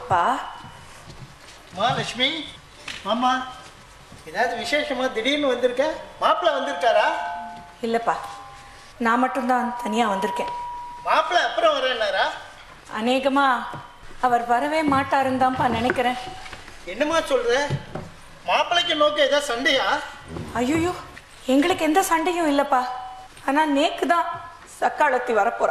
அப்பா மா லட்சுமி மாமா ஏதாவது விசேஷமா திடீர்னு வந்திருக்க மாப்பிள்ளை வந்திருக்காரா இல்லைப்பா நான் மட்டும்தான் தனியாக வந்திருக்கேன் மாப்பிள்ளை அப்புறம் வரேன்னாரா அநேகமா அவர் வரவே மாட்டாருன்னு தான்ப்பா நினைக்கிறேன் என்னம்மா சொல்ற மாப்பிள்ளைக்கு நோக்க ஏதாவது சண்டையா ஐயோ எங்களுக்கு எந்த சண்டையும் இல்லைப்பா ஆனால் நேக்கு தான் சக்காலத்தி வரப்போறா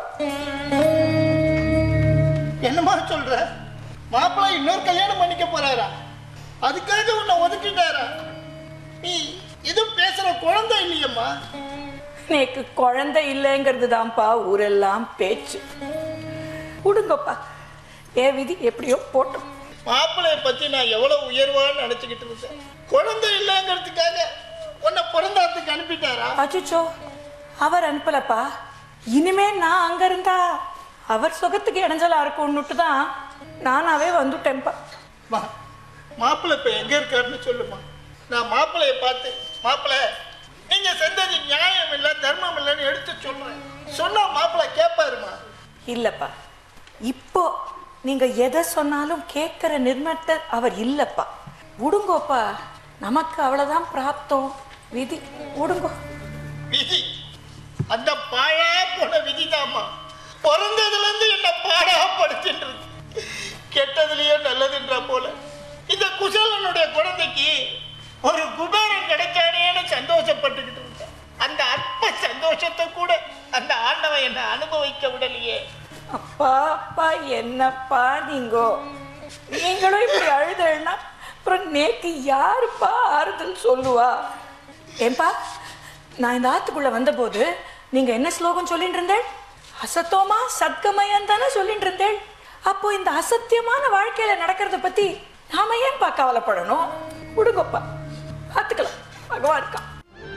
என்னம்மா சொல்ற மாப்பிள்ளை இன்னொரு கல்யாணம் பண்ணிக்க போறாரா அதுக்காக உன்னை ஒதுக்கிட்டாரா நீ எதுவும் பேசுற குழந்தை இல்லையம்மா நேக்கு குழந்தை இல்லைங்கிறது தான்ப்பா ஊரெல்லாம் பேச்சு விடுங்கப்பா என் விதி எப்படியோ போட்டோம் மாப்பிள்ளைய பத்தி நான் எவ்வளவு உயர்வான்னு நினைச்சுக்கிட்டு இருந்தேன் குழந்தை இல்லைங்கிறதுக்காக உன்னை பிறந்தாத்துக்கு அனுப்பிட்டாரா அச்சுச்சோ அவர் அனுப்பலப்பா இனிமே நான் அங்க இருந்தா அவர் சுகத்துக்கு இடைஞ்சலா இருக்கும்னுட்டு தான் நானாவே வந்துட்டேன்ப்பா மா மாப்பிள்ளை இப்ப எங்க இருக்காருன்னு சொல்லுமா நான் மாப்பிள்ளைய பார்த்து மாப்பிள்ளை நீங்க செஞ்சது நியாயம் இல்லை தர்மம் இல்லைன்னு எடுத்து சொல்றேன் சொன்னா மாப்பிள்ளை கேட்பாருமா இல்லப்பா இப்போ நீங்க எதை சொன்னாலும் கேட்கிற நிர்மத்தர் அவர் இல்லப்பா விடுங்கோப்பா நமக்கு அவ்வளவுதான் பிராப்தம் விதி விடுங்கோ விதி அந்த பாழா போன விதிதாம்மா பிறந்ததுல இருந்து என்ன பாடா படுத்திட்டு இருக்கு கெட்டதுலயே நல்லதுன்ற போல இந்த குசலனுடைய குழந்தைக்கு ஒரு குபேரன் கிடைச்சானேன்னு சந்தோஷப்பட்டுக்கிட்டு இருந்தேன் அந்த அற்ப சந்தோஷத்தை கூட அந்த ஆண்டவன் என்னை அனுபவிக்க விடலையே அப்பா அப்பா என்னப்பா நீங்கோ நீங்களும் இப்படி அழுதேன்னா அப்புறம் நேக்கு யாருப்பா ஆறுதல் சொல்லுவா ஏன்பா நான் இந்த ஆத்துக்குள்ள வந்தபோது நீங்க என்ன ஸ்லோகம் சொல்லிட்டு இருந்தேன் அசத்தோமா சத்கமயம் தானே சொல்லிட்டு இருந்தேன் அப்போ இந்த அசத்தியமான வாழ்க்கையில நடக்கிறத பத்தி நாம ஏன்பா கவலைப்படணும் விடுங்கப்பா பார்த்துக்கலாம் பகவான் இருக்கான்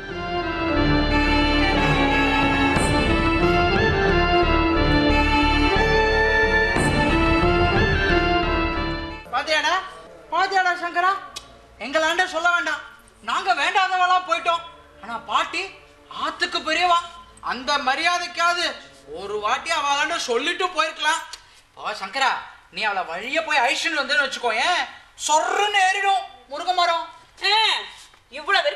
பாத்தியாடா பாத்தியாடா சங்கரா எங்களாண்ட சொல்ல வேண்டாம் நாங்க வேண்டாதவெல்லாம் போயிட்டோம் ஆனா பாட்டி ஆத்துக்கு பெரியவா அந்த மரியாதைக்காவது ஒரு வாட்டி அவளாண்ட சொல்லிட்டு போயிருக்கலாம் ஓ சங்கரா நீ அவளை வழிய போய் ஐஷன் வந்தேன்னு வச்சுக்கோ ஏன் சொர்றன்னு ஏறிடும் முருங்க மரம் இவ்வளவு